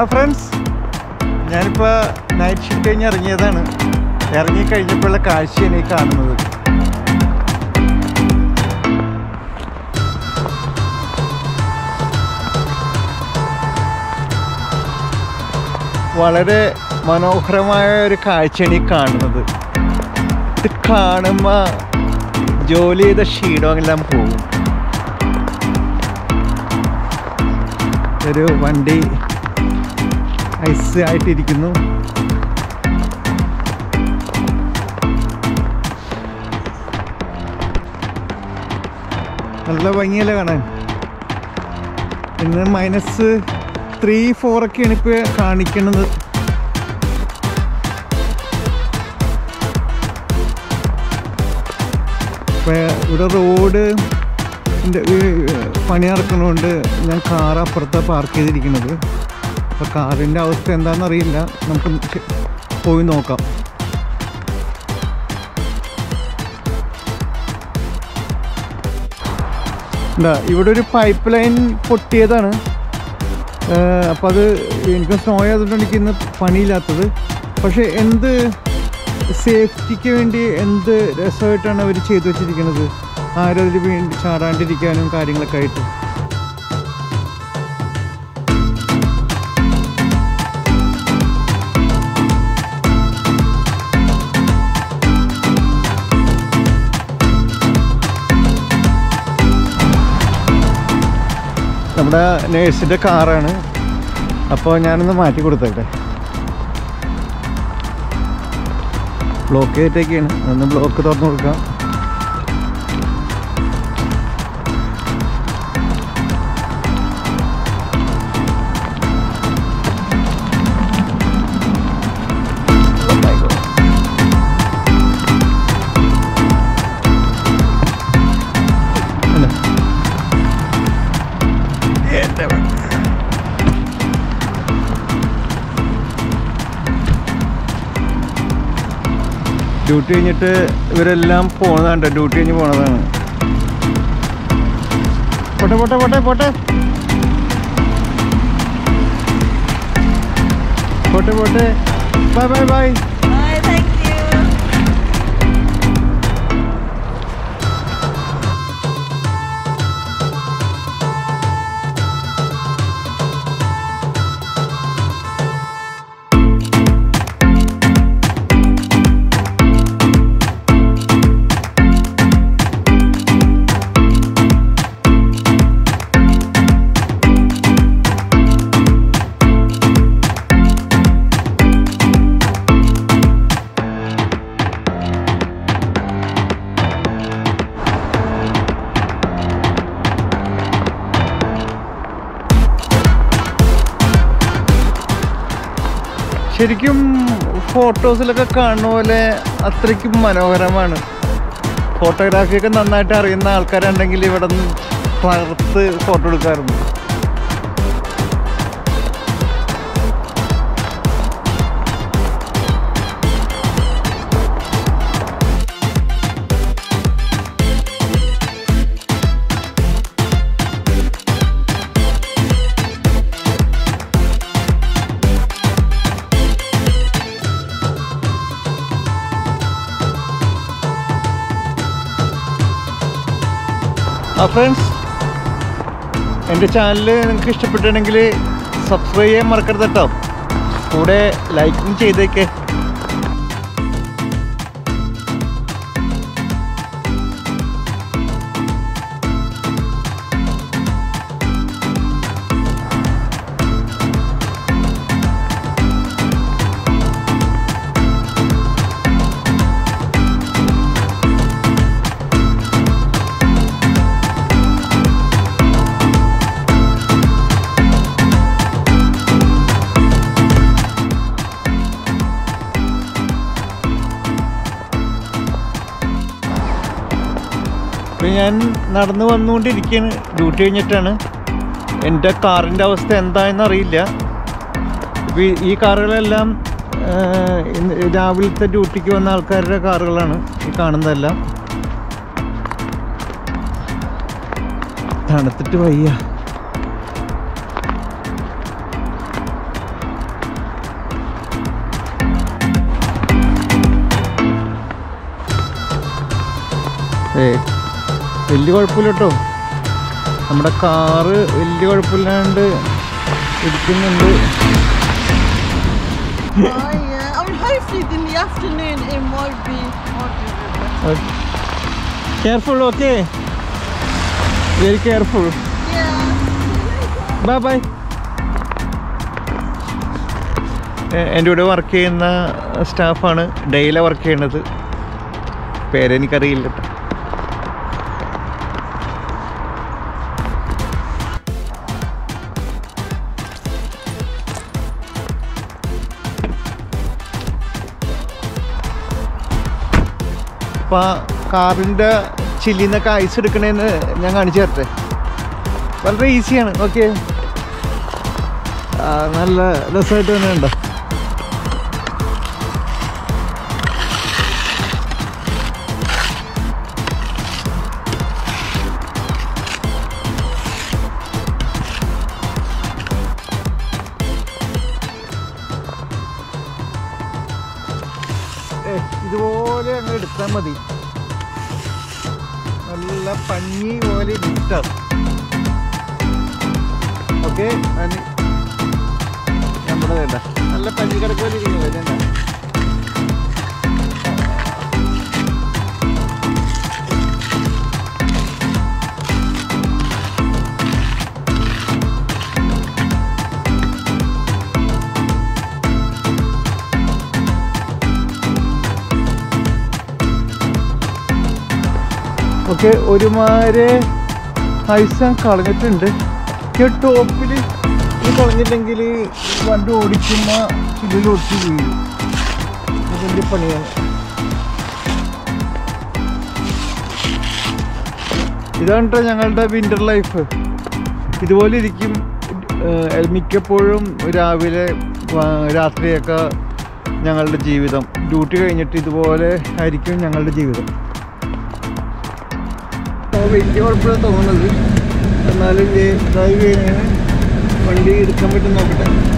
Friends ഞാനിപ്പോൾ night shift കഴിഞ്ഞ് ഇറങ്ങിയതാണ് ഇറങ്ങി കഴിഞ്ഞപ്പോഴുള്ള കാഴ്ചയാണ് ഈ കാണുന്നത് വളരെ മനോഹരമായ ഒരു കാഴ്ചയാണ് ഈ കാണുന്നത് ഇത് കാണുമ്പോൾ ജോലി ചെയ്ത ക്ഷീണമെല്ലാം പോകും ഒരു വണ്ടി ഐസ് ആയിട്ടിരിക്കുന്നു നല്ല ഭംഗിയല്ലേ കാണാൻ ഇന്ന് മൈനസ് ത്രീ ഫോറൊക്കെയാണ് ഇപ്പോൾ കാണിക്കുന്നത് ഇപ്പം ഇവിടെ റോഡ് ൻ്റെ, ഈ, പണി നടക്കുന്നതുകൊണ്ട് ഞാൻ കാർ അപ്പുറത്താണ് പാർക്ക് ചെയ്തിരിക്കുന്നത് അപ്പോൾ കാറിൻ്റെ അവസ്ഥ എന്താണെന്ന് അറിയില്ല നമുക്ക് ചെ- പോയി നോക്കാം എന്താ ഇവിടെ ഒരു പൈപ്പ് ലൈൻ പൊട്ടിയതാണ് അപ്പോൾ അത് എനിക്ക് സ്നോ ആയതുകൊണ്ട് എനിക്ക് ഇന്ന് പണിയില്ലാത്തത് പക്ഷേ എന്ത് സേഫ്റ്റിക്ക് വേണ്ടി എന്ത് രസമായിട്ടാണ് അവർ ചെയ്തു വെച്ചിരിക്കുന്നത് ആരും അതിൽ വേണ്ടി ചാടാണ്ടിരിക്കാനും കാര്യങ്ങളൊക്കെ ആയിട്ട് നമ്മുടെ നേഴ്സിൻ്റെ കാറാണ് അപ്പോൾ ഞാനൊന്ന് മാറ്റി കൊടുത്തേട്ടെ ബ്ലോക്ക് ചെയ്തിട്ടൊക്കെയാണ് ഒന്ന് ബ്ലോക്ക് തുറന്നു കൊടുക്കാം Oh my God. അല്ല. എൻ്റെ വ- ഡ്യൂട്ടി കഴിഞ്ഞിട്ട് ഇവരെല്ലാം പോണതാണ് ഡ്യൂട്ടി കഴിഞ്ഞ് പോണതാണ് പോട്ടെ പോട്ടെ പോട്ടെ പോട്ടെ പോട്ടെ പോട്ടെ bye bye bye Bye, thank you. ശരിക്കും ഫോട്ടോസിലൊക്കെ കാണുന്ന പോലെ അത്രയ്ക്കും മനോഹരമാണ് ഫോട്ടോഗ്രാഫിയൊക്കെ നന്നായിട്ട് അറിയുന്ന ആൾക്കാരുണ്ടെങ്കിൽ ഇവിടെ നിന്ന് പകർത്ത് ഫോട്ടോ എടുക്കാറുണ്ട് ആ ഫ്രണ്ട്സ് എൻ്റെ ചാനൽ നിങ്ങൾക്ക് ഇഷ്ടപ്പെട്ടിട്ടുണ്ടെങ്കിൽ സബ്സ്ക്രൈബ് ചെയ്യാൻ മറക്കരുത് കേട്ടോ കൂടെ ലൈക്കും ചെയ്തേക്കേ ഇപ്പം ഞാൻ നടന്നു വന്നുകൊണ്ടിരിക്കുകയാണ് ഡ്യൂട്ടി കഴിഞ്ഞിട്ടാണ് എൻ്റെ കാറിൻ്റെ അവസ്ഥ എന്താണെന്ന് അറിയില്ല ഇപ്പം ഈ- ഈ കാറുകളെല്ലാം ആ, ഇന്ന് രാവിലത്തെ ഡ്യൂട്ടിക്ക് വന്ന ആൾക്കാരുടെ കാറുകളാണ് ഈ കാണുന്നതെല്ലാം തണുത്തിട്ട് വയ്യ ഏ വലിയ കുഴപ്പമില്ല കേട്ടോ നമ്മുടെ കാറ് വലിയ കുഴപ്പമില്ലാണ്ട് ഇരിക്കുന്നുണ്ട് Oh yeah. I mean, hopefully in the afternoon it might be. Might be a bit better. Careful okay very careful Yeah. Bye bye എൻ്റെ കൂടെ വർക്ക് ചെയ്യുന്ന സ്റ്റാഫാണ് ഡെയിലെ വർക്ക് ചെയ്യണത് പേരെനിക്കറിയില്ല കേട്ടോ അപ്പോൾ കാറിൻ്റെ ചില്ലിൽ നിന്നൊക്കെ ഐസ് എടുക്കണേന്ന് ഞാൻ കാണിച്ചു തരട്ടെ വളരെ ഈസിയാണ് ഓക്കെ നല്ല രസമായിട്ട് തന്നെ ഉണ്ടോ ഏ, ഇതുപോലെ അങ്ങ് എടുത്താൽ മതി നല്ല പഞ്ഞി പോലെ കിട്ടാം ഓക്കെ നമ്മുടെ വേണ്ട നല്ല പഞ്ഞി കിടക്കുപോലെ ഇരിക്കുന്നത് വേണ്ട ഓക്കെ ഒരുമാതിരി ഐസ് കളഞ്ഞിട്ടുണ്ട് ഈ ടോപ്പിൽ ഇത് കളഞ്ഞില്ലെങ്കിൽ വണ്ടി ഓടിക്കുമ്പോൾ ഇതിൽ ഒട്ടി വീഴും ഇത് വലിയ പണിയാണ് ഇതാണ് ട്ടോ ഞങ്ങളുടെ വിൻ്റർ ലൈഫ് ഇതുപോലെ ഇരിക്കും ഏഹ് മിക്കപ്പോഴും രാവിലെ വ- രാത്രിയൊക്കെ ഞങ്ങളുടെ ജീവിതം ഡ്യൂട്ടി കഴിഞ്ഞിട്ട് ഇതുപോലെ ആയിരിക്കും ഞങ്ങളുടെ ജീവിതം അപ്പോൾ വലിയ കുഴപ്പമില്ല തോന്നുന്നത് എന്നാലും ഡ്രൈവ് ചെയ്യുന്നതിന് വണ്ടി എടുക്കാൻ പറ്റും നോക്കട്ടെ